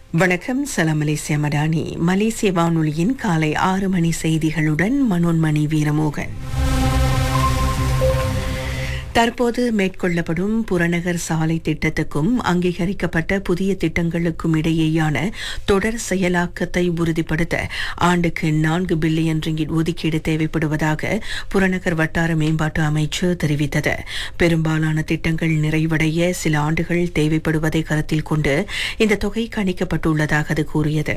வணக்கம் சலாம் மலேசியா மடானி மலேசிய வானொலியின் காலை ஆறு மணி செய்திகளுடன் மனோன்மணி வீரமோகன் தற்போது மேற்கொள்ளப்படும் புறநகர் சாலை திட்டத்துக்கும் அங்கீகரிக்கப்பட்ட புதிய திட்டங்களுக்கும் இடையேயான தொடர் செயலாக்கத்தை உறுதிப்படுத்த ஆண்டுக்கு நான்கு பில்லியன் ரிங்கிட் ஒதுக்கீடு தேவைப்படுவதாக புறநகர் வட்டார மேம்பாட்டு அமைச்சு தெரிவித்தது பெரும்பாலான திட்டங்கள் நிறைவடைய சில ஆண்டுகள் தேவைப்படுவதை கருத்தில் கொண்டு இந்த தொகை கணிக்கப்பட்டுள்ளதாக அது கூறியது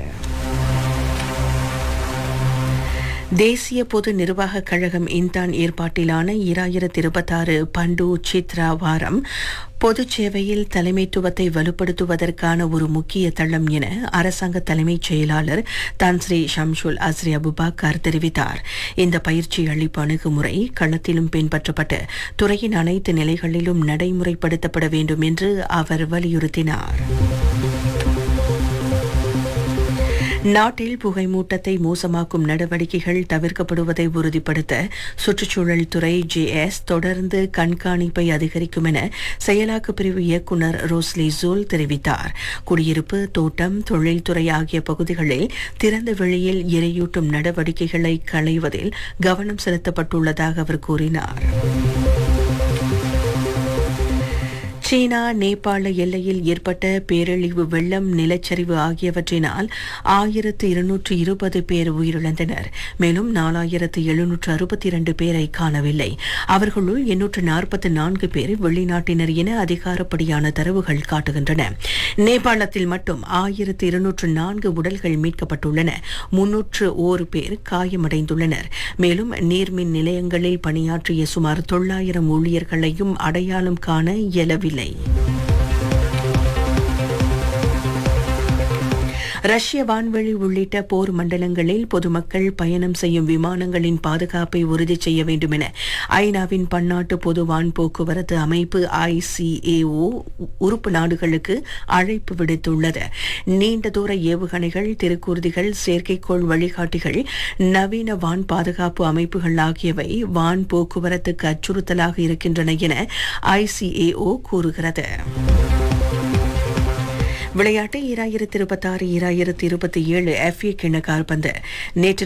தேசிய பொது நிர்வாகக் கழகம் இன்தான் ஏற்பாட்டிலான இராயிரத்தி இருபத்தாறு பண்டு சித்ரா வாரம் பொது சேவையில் தலைமைத்துவத்தை வலுப்படுத்துவதற்கான ஒரு முக்கிய தளம் என அரசாங்க தலைமைச் செயலாளர் தன்ஸ்ரீ ஷம்ஷுல் அஸ்ரி அபுபாக்கர் தெரிவித்தார் இந்த பயிற்சி அளிப்பு அணுகுமுறை களத்திலும் பின்பற்றப்பட்டு துறையின் அனைத்து நிலைகளிலும் நடைமுறைப்படுத்தப்பட வேண்டும் என்று அவர் வலியுறுத்தினார் நாட்டில் புகைமூட்டத்தை மோசமாக்கும் நடவடிக்கைகள் தவிர்க்கப்படுவதை உறுதிப்படுத்த சுற்றுச்சூழல் துறை ஜேஎஸ் தொடர்ந்து கண்காணிப்பை அதிகரிக்கும் என செயலாக்க பிரிவு இயக்குநர் ரோஸ்லி ஜூல் தெரிவித்தார் குடியிருப்பு தோட்டம் தொழில்துறை ஆகிய பகுதிகளில் திறந்த வெளியில் எரியூட்டும் நடவடிக்கைகளை களைவதில் கவனம் செலுத்தப்பட்டுள்ளதாக அவர் கூறினார் சீனா நேபாள எல்லையில் ஏற்பட்ட பேரழிவு வெள்ளம் நிலச்சரிவு ஆகியவற்றினால் ஆயிரத்து இருநூற்று இருபது பேர் உயிரிழந்தனர் மேலும் நாலாயிரத்து எழுநூற்று அறுபத்தி இரண்டு பேரை காணவில்லை அவர்களுள் எண்ணூற்று நாற்பத்தி நான்கு பேர் வெளிநாட்டினர் என அதிகாரப்படியான தரவுகள் காட்டுகின்றன நேபாளத்தில் மட்டும் ஆயிரத்து இருநூற்று நான்கு உடல்கள் மீட்கப்பட்டுள்ளன முன்னூற்று ஓரு பேர் காயமடைந்துள்ளனர் மேலும் நீர்மின் நிலையங்களில் பணியாற்றிய சுமார் தொள்ளாயிரம் ஊழியர்களையும் அடையாளம் காண இயலவில்லை ரஷ்ய வான்வெளி உள்ளிட்ட போர் மண்டலங்களில் பொதுமக்கள் பயணம் செய்யும் விமானங்களின் பாதுகாப்பை உறுதி செய்ய வேண்டும் என ஐநாவின் பன்னாட்டு பொது வான் போக்குவரத்து அமைப்பு ஐசிஏஓ உறுப்பு நாடுகளுக்கு அழைப்பு விடுத்துள்ளது நீண்ட தூர ஏவுகணைகள் திருக்கூர்திகள் செயற்கைக்கோள் வழிகாட்டிகள் நவீன வான் பாதுகாப்பு அமைப்புகள் ஆகியவை வான் போக்குவரத்துக்கு அச்சுறுத்தலாக இருக்கின்றன என ஐசிஏஓ கூறுகிறது விளையாட்டு ஈராயிரத்தி இருபத்தாறு ஈராயிரத்தி இருபத்தி ஏழு எஃப்ஏ கிண்ண கால்பந்து நேற்று